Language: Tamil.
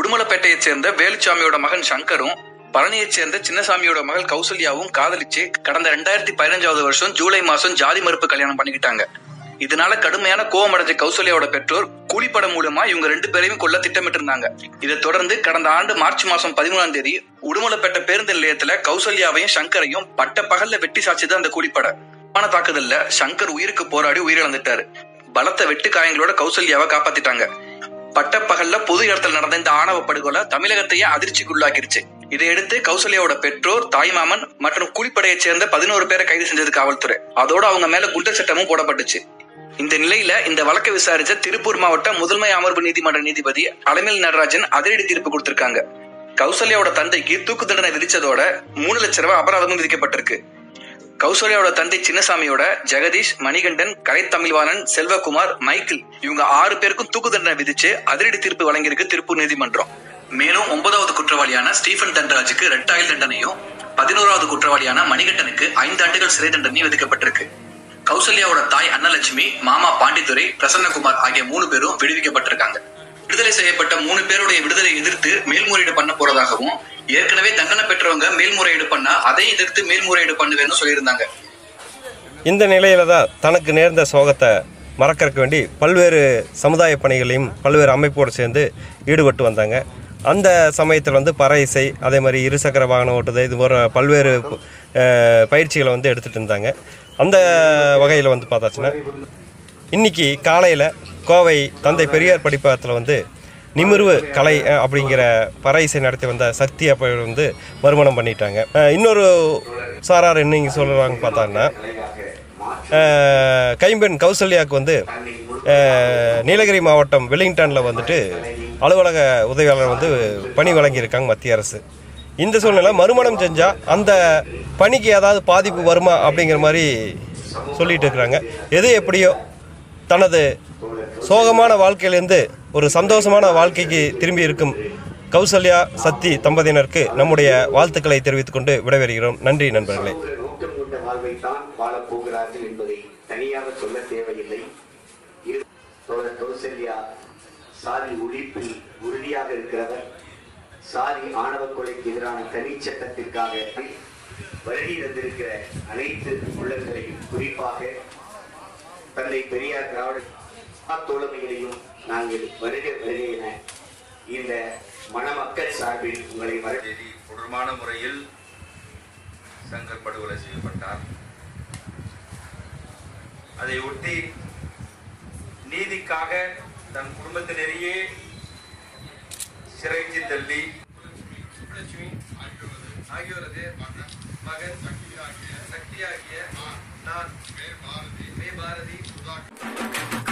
உடுமலைப்பேட்டையைச் சேர்ந்த வேலுச்சாமியோட மகன் சங்கரும் பழனியைச் சேர்ந்த சின்னசாமியோட மகள் கௌசல்யாவும் காதலிச்சு கடந்த ரெண்டாயிரத்தி பதினஞ்சாவது வருஷம் ஜூலை மாசம் ஜாதி மறுப்பு கல்யாணம் பண்ணிக்கிட்டாங்க இதனால கடுமையான கோவம் அடைஞ்ச கௌசல்யாவோட பெற்றோர் கூலிப்படம் மூலமா இவங்க ரெண்டு பேரையும் கொல்ல திட்டமிட்டு இருந்தாங்க இதை தொடர்ந்து கடந்த ஆண்டு மார்ச் மாசம் பதிமூணாம் தேதி உடுமலைப்பேட்டை பேருந்து நிலையத்துல கௌசல்யாவையும் சங்கரையும் பட்ட பகல்ல வெட்டி சாச்சுதான் அந்த கூலிப்படை விமான தாக்குதல்ல சங்கர் உயிருக்கு போராடி உயிரிழந்துட்டாரு பலத்த வெட்டு காயங்களோட கௌசல்யாவை காப்பாத்திட்டாங்க பட்டப்பகல்ல பொது இடத்துல நடந்த இந்த ஆணவ படுகொலை தமிழகத்தையே அதிர்ச்சிக்குள்ளாக்கிருச்சு இதையடுத்து கௌசல்யாவோட பெற்றோர் தாய்மாமன் மற்றும் கூலிப்படையைச் சேர்ந்த பதினோரு பேரை கைது செஞ்சது காவல்துறை அதோட அவங்க மேல குண்டர் சட்டமும் போடப்பட்டுச்சு இந்த நிலையில இந்த வழக்கை விசாரிச்ச திருப்பூர் மாவட்ட முதன்மை அமர்வு நீதிமன்ற நீதிபதி அலமேல் நடராஜன் அதிரடி தீர்ப்பு கொடுத்திருக்காங்க கௌசல்யாவோட தந்தைக்கு தூக்கு தண்டனை விதிச்சதோட மூணு லட்சம் ரூபாய் அபராதமும் விதிக்கப்பட்டிருக்கு கௌசல்யாவோட தந்தை சின்னசாமியோட ஜெகதீஷ் மணிகண்டன் கலை தமிழ்வாணன் செல்வகுமார் மைக்கேல் இவங்க ஆறு பேருக்கும் தூக்கு தண்டனை விதிச்சு அதிரடி தீர்ப்பு வழங்கியிருக்கு திருப்பூர் நீதிமன்றம் மேலும் ஒன்பதாவது குற்றவாளியான ஸ்டீஃபன் தண்டராஜுக்கு ரெட்டாயில் தண்டனையும் பதினோராவது குற்றவாளியான மணிகண்டனுக்கு ஐந்து ஆண்டுகள் சிறை தண்டனையும் விதிக்கப்பட்டிருக்கு கௌசல்யாவோட தாய் அன்னலட்சுமி மாமா பாண்டித்துரை பிரசன்னகுமார் ஆகிய மூணு பேரும் விடுவிக்கப்பட்டிருக்காங்க விடுதலை செய்யப்பட்ட மூணு பேருடைய விடுதலை எதிர்த்து மேல்முறையீடு பண்ண போறதாகவும் ஏற்கனவே தண்டனை பெற்றவங்க மேல்முறையீடு பண்ணா அதை எதிர்த்து மேல்முறையீடு பண்ணுவேன்னு சொல்லியிருந்தாங்க இந்த நிலையில தான் தனக்கு நேர்ந்த சோகத்தை மறக்கறக்க வேண்டி பல்வேறு சமுதாய பணிகளையும் பல்வேறு அமைப்போடு சேர்ந்து ஈடுபட்டு வந்தாங்க அந்த சமயத்தில் வந்து பற இசை அதே மாதிரி இருசக்கர வாகனம் ஓட்டுது இது போன்ற பல்வேறு அஹ், பயிற்சிகளை வந்து எடுத்துகிட்டு இருந்தாங்க அந்த வகையில் வந்து பார்த்தாச்சுன்னா இன்னைக்கு காலையில் கோவை தந்தை பெரியார் படிப்பகத்தில் வந்து நிமிர்வு கலை அஹ், அப்படிங்கிற பற இசை நடத்தி வந்த சக்தி அப்போ வந்து மறுமணம் பண்ணிட்டாங்க அஹ், இன்னொரு சாரார் என்னங்க சொல்கிறாங்க பார்த்தாங்கன்னா அஹ், கைம்பெண் கௌசல்யாவுக்கு வந்து அஹ், நீலகிரி மாவட்டம் வெலிங்டனில் வந்துட்டு அலுவலக உதவியாளர் வந்து பணி வழங்கியிருக்காங்க மத்திய அரசு இந்த சூழ்நிலை மறுமணம் செஞ்சால் அந்த பணிக்கு ஏதாவது பாதிப்பு வருமா அப்படிங்கிற மாதிரி சொல்லிட்டு இருக்கிறாங்க எது எப்படியோ தனது சோகமான வாழ்க்கையிலேருந்து ஒரு சந்தோஷமான வாழ்க்கைக்கு திரும்பி இருக்கும் கௌசல்யா சத்தி தம்பதியினருக்கு நம்முடைய வாழ்த்துக்களை தெரிவித்துக் கொண்டு விடைபெறுகிறோம் நன்றி நண்பர்களே நோக்கம் கொண்ட வாழ்வைத்தான் வாழப் போகிறார்கள் என்பதை தனியாக சொல்ல தேவையில்லை இரு- தோழர் கௌசல்யா சாதி ஒழிப்பில் உறுதியாக இருக்கிறவர் சாதி ஆணவ கொலைக்கு எதிரான தனி சட்டத்திற்காக வருகை தந்திருக்கிற அனைத்து உள்ளங்களையும் குறிப்பாக தந்தை பெரியார் திராவிட தோழமைகளையும் நாங்கள் வருக வருக என இந்த மணமக்கள் சார்பில் உங்களை வர தேதி கொடூரமான முறையில் சங்கர் படுகொலை செய்யப்பட்டார் அதை ஒட்டி நீதிக்காக தன் குடும்பத்தினரையே சிறைக்கு தள்ளி ஆகியோரது மகன் சக்தியாகிய நான் மே பாரதி